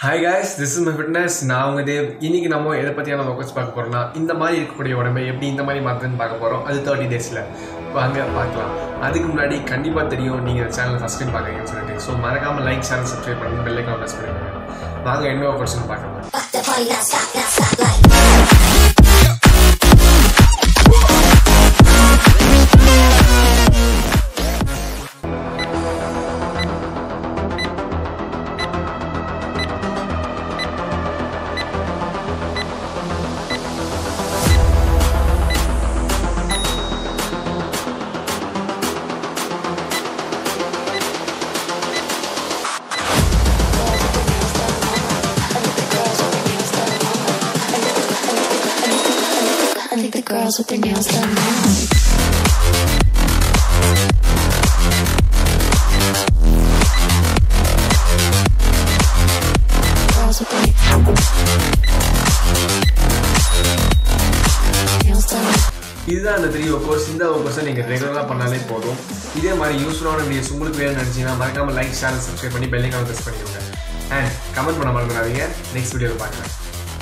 Hi guys this is my fitness நான் உங்க தேவ் இன்னைக்கு நம்ம எதை பற்றியான ஃபோக்கஸ் பார்க்க போறோம்னா இந்த மாதிரி இருக்கக்கூடிய உடம்பை எப்படி இந்த மாதிரி மாற்றுன்னு பார்க்க போகிறோம் அது தேர்ட்டி டேஸில் வாங்க பார்க்கலாம் அதுக்கு முன்னாடி கண்டிப்பாக தெரியும் நீங்கள் சேனல் ஃபஸ்ட் டைம் பார்க்குறீங்கன்னு சொல்லிட்டு ஸோ மறக்காமல் லைக் சேனல் சப்ஸ்கிரைப் பண்ணி பெல் ஐக்கான் ப்ரெஸ் பண்ணிடுங்க வாங்க என்ன கொஸ்டின் பார்க்கலாம் Fuck the party, now stop, now stop, like. I think the girls with their nails done now. Girls with their nails done. இதுதான் அந்த three course இந்த கோர்ஸை நீங்கள் ரெகுலராக பண்ணாலே போதும் இதே மாதிரி யூஸ்ஃபுல்லான வீடியோஸ் உங்களுக்கு வேணும்னு நினச்சிங்கன்னா மறக்காமல் லைக் சேனல் சப்ஸ்கிரைப் பண்ணி பெல் ஐக்கான் ப்ரெஸ் பண்ணிக்கோங்க அண்ட் கமெண்ட் பண்ண மறந்துடாதீங்க நெக்ஸ்ட் வீடியோவில் பார்க்கலாம்